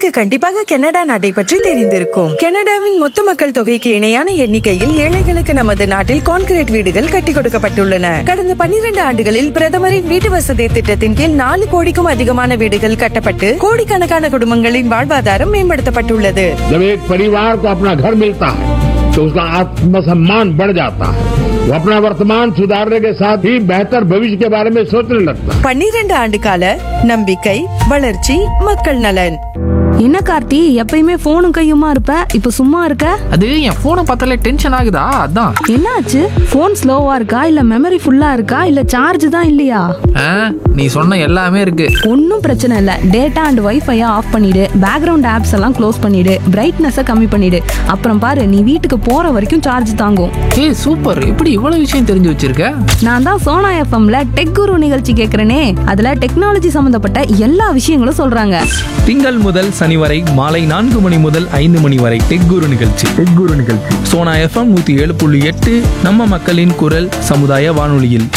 உங்களுக்கு கண்டிப்பாக கனடா நாட்டை பற்றி தெரிந்திருக்கும் கனடாவின் மொத்த மக்கள் தொகைக்கு இணையான எண்ணிக்கையில் ஏழைகளுக்கு நமது நாட்டில் கான்கிரீட் வீடுகள் கட்டி கொடுக்கப்பட்டுள்ளன கடந்த 12 ஆண்டுகளில் பிரதமரின் வீட்டு வசதி திட்டத்தின் கீழ் நாலு கோடிக்கும் அதிகமான வீடுகள் கட்டப்பட்டு கோடிக்கணக்கான குடும்பங்களின் வாழ்வாதாரம் மேம்படுத்தப்பட்டுள்ளது जब एक परिवार को अपना घर मिलता है तो उसका आत्मसम्मान बढ़ जाता है वो अपना वर्तमान सुधारने के साथ ही बेहतर भविष्य के बारे में सोचने लगता है 12 ஆண்டு கால நம்பிக்கை வளர்ச்சி மக்கள் நலன் என்ன கார்த்தி எப்பயுமே போனும் கையுமா இருப்ப இப்ப சும்மா இருக்க அது என் போனை பார்த்தாலே டென்ஷன் ஆகுதா அதான் என்னாச்சு போன் ஸ்லோவா இருக்கா இல்ல மெமரி ஃபுல்லா இருக்கா இல்ல சார்ஜ் தான் இல்லையா ஆ, நீ சொன்ன எல்லாமே இருக்கு ஒன்றும் பிரச்சனை இல்ல டேட்டா அண்ட் வைஃபையை ஆஃப் பண்ணிடு பேக்ரவுண்ட் ஆப்ஸ் எல்லாம் க்ளோஸ் பண்ணிடு பிரைட்னஸை கம்மி பண்ணிடு அப்புறம் பாரு நீ வீட்டுக்கு போற வரைக்கும் சார்ஜ் தாங்கும் ஏய் சூப்பர் எப்படி இவ்வளவு விஷயம் தெரிஞ்சு வச்சிருக்க நான் தான் சோனா எஃப்எம்ல டெக் குரு நிகழ்ச்சி கேட்கறேனே அதுல டெக்னாலஜி சம்பந்தப்பட்ட எல்லா விஷயங்களும் சொல்றாங்க திங்கள் முதல் சனி வரை மாலை நான்கு மணி முதல் ஐந்து மணி வரை டெக் குரு நிகழ்ச்சி டெக் குரு நிகழ்ச்சி சோனா எஃப்எம் நூத்தி ஏழு புள்ளி எட்டு நம்ம மக்களின் குரல் சமுதாய வானொலியில்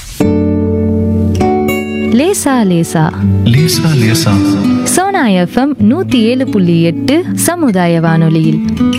லேசா லேசா லேசா லேசா சோனா எஃப்எம் நூத்தி ஏழு புள்ளி எட்டு சமுதாய வானொலியில்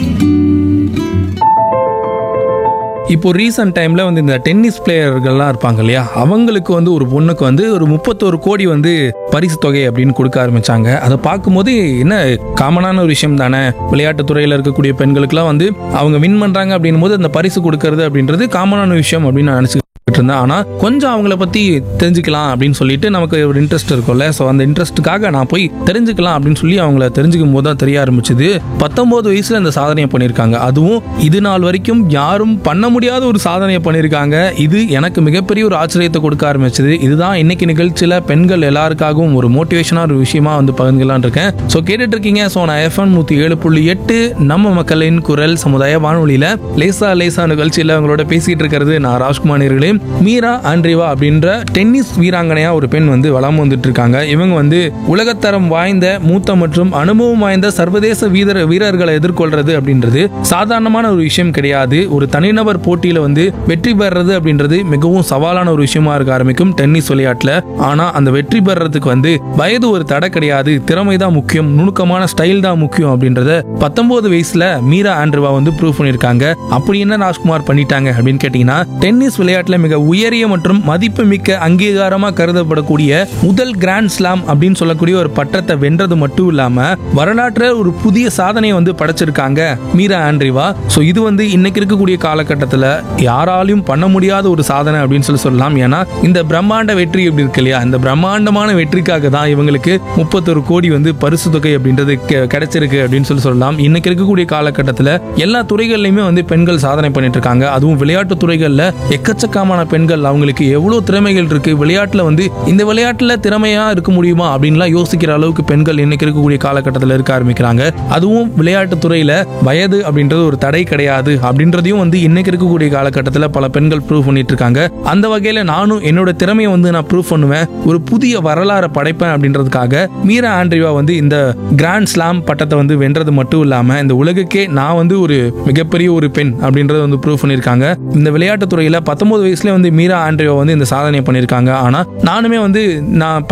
இப்போ ரீசன்ட் டைம்ல வந்து இந்த டென்னிஸ் பிளேயர்கள்லாம் இருப்பாங்க இல்லையா அவங்களுக்கு வந்து ஒரு பொண்ணுக்கு வந்து ஒரு முப்பத்தோரு கோடி வந்து பரிசு தொகை அப்படின்னு கொடுக்க ஆரம்பிச்சாங்க அதை பார்க்கும்போது என்ன காமனான ஒரு விஷயம் தானே விளையாட்டு துறையில் இருக்கக்கூடிய பெண்களுக்குலாம் வந்து அவங்க வின் பண்றாங்க அப்படின்னும் போது அந்த பரிசு கொடுக்கறது அப்படின்றது காமனான விஷயம் அப்படின்னு நான் நினைச்சு இருந்தேன் ஆனா கொஞ்சம் அவங்கள பத்தி தெரிஞ்சுக்கலாம் அப்படின்னு சொல்லிட்டு நமக்கு ஒரு இன்ட்ரெஸ்ட் இருக்கும்ல ஸோ அந்த இன்ட்ரெஸ்ட்டுக்காக நான் போய் தெரிஞ்சுக்கலாம் அப்படின்னு சொல்லி அவங்கள தெரிஞ்சுக்கும் போது தான் தெரிய ஆரம்பிச்சது பத்தொன்பது வயசுல இந்த சாதனையை பண்ணியிருக்காங்க அதுவும் இது நாள் வரைக்கும் யாரும் பண்ண முடியாத ஒரு சாதனையை பண்ணியிருக்காங்க இது எனக்கு மிகப்பெரிய ஒரு ஆச்சரியத்தை கொடுக்க ஆரம்பிச்சது இதுதான் இன்னைக்கு நிகழ்ச்சியில பெண்கள் எல்லாருக்காகவும் ஒரு மோட்டிவேஷனான ஒரு விஷயமா வந்து பகிர்ந்துக்கலாம்னு இருக்கேன் ஸோ கேட்டுட்டு இருக்கீங்க ஸோ நான் எஃப்எம் நூத்தி ஏழு புள்ளி எட்டு நம்ம மக்களின் குரல் சமுதாய வானொலியில லேசா லேசா நிகழ்ச்சியில அவங்களோட பேசிட்டு இருக்கிறது நான் ராஜ்குமார் நேர்களே மீரா ஆண்ட்ரிவா அப்படின்ற டென்னிஸ் வீராங்கனையா ஒரு பெண் வந்து வளம் வந்துட்டு இருக்காங்க இவங்க வந்து உலகத்தரம் வாய்ந்த மூத்த மற்றும் அனுபவம் வாய்ந்த சர்வதேச வீரர் வீரர்களை எதிர்கொள்றது அப்படின்றது சாதாரணமான ஒரு விஷயம் கிடையாது ஒரு தனிநபர் போட்டியில வந்து வெற்றி பெறுறது அப்படின்றது மிகவும் சவாலான ஒரு விஷயமா இருக்க ஆரம்பிக்கும் டென்னிஸ் விளையாட்டுல ஆனா அந்த வெற்றி பெறறதுக்கு வந்து வயது ஒரு தடை கிடையாது திறமை தான் முக்கியம் நுணுக்கமான ஸ்டைல் தான் முக்கியம் அப்படின்றத பத்தொன்பது வயசுல மீரா ஆண்ட்ரிவா வந்து ப்ரூவ் பண்ணிருக்காங்க அப்படி என்ன ராஜ்குமார் பண்ணிட்டாங்க அப்படின்னு கேட்டீங்கன்னா டென்னிஸ் விளையாட்டுல மிக உயரிய மற்றும் மதிப்புமிக்க அங்கீகாரமா கருதப்படக்கூடிய முதல் கிராண்ட் ஸ்லாம் அப்படின்னு சொல்லக்கூடிய ஒரு பட்டத்தை வென்றது மட்டும் இல்லாம வரலாற்றுல ஒரு புதிய சாதனையை வந்து படைச்சிருக்காங்க மீரா ஆண்ட்ரிவா ஸோ இது வந்து இன்னைக்கு இருக்கக்கூடிய காலகட்டத்தில் யாராலையும் பண்ண முடியாத ஒரு சாதனை அப்படின்னு சொல்லி சொல்லலாம் ஏன்னா இந்த பிரம்மாண்ட வெற்றி எப்படி இருக்கு இல்லையா இந்த பிரம்மாண்டமான வெற்றிக்காக தான் இவங்களுக்கு முப்பத்தொரு கோடி வந்து பரிசு தொகை அப்படின்றது கெ- கிடைச்சிருக்கு அப்படின்னு சொல்லி சொல்லலாம் இன்னைக்கு இருக்கக்கூடிய காலகட்டத்தில் எல்லா துறைகள்லையுமே வந்து பெண்கள் சாதனை பண்ணிட்டு இருக்காங்க அதுவும் விளையாட்டு துறைகள்ல எக்கச்சக்கமான பெண்கள் அவங்களுக்கு எவ்வளவு திறமைகள் இருக்கு விளையாட்டுல வந்து இந்த விளையாட்டுல திறமையா இருக்க முடியுமா அப்படின்லாம் யோசிக்கிற அளவுக்கு பெண்கள் இன்னைக்கு இருக்கக்கூடிய காலகட்டத்தில் இருக்க ஆரம்பிக்கிறாங்க அதுவும் விளையாட்டு துறையில வயது அப்படின்றது ஒரு தடை கிடையாது அப்படின்றதையும் வந்து இன்னைக்கு இருக்கக்கூடிய காலகட்டத்தில் பல பெண்கள் ப்ரூவ் பண்ணிட்டு இருக்காங்க அந்த வகையில நானும் என்னோட திறமையை வந்து நான் ப்ரூவ் பண்ணுவேன் ஒரு புதிய வரலாறை படைப்பேன் அப்படின்றதுக்காக மீரா ஆண்ட்ரிவா வந்து இந்த கிராண்ட் ஸ்லாம் பட்டத்தை வந்து வென்றது மட்டும் இல்லாம இந்த உலகுக்கே நான் வந்து ஒரு மிகப்பெரிய ஒரு பெண் அப்படின்றத வந்து ப்ரூவ் பண்ணியிருக்காங்க இந்த விளையாட்டு துறையில பத்தொன்பது வயசுல வந்து மீரா ஆண்ட்ரிவா வந்து இந்த சாதனையை பண்ணியிருக்காங்க ஆனா நானுமே வந்து நான்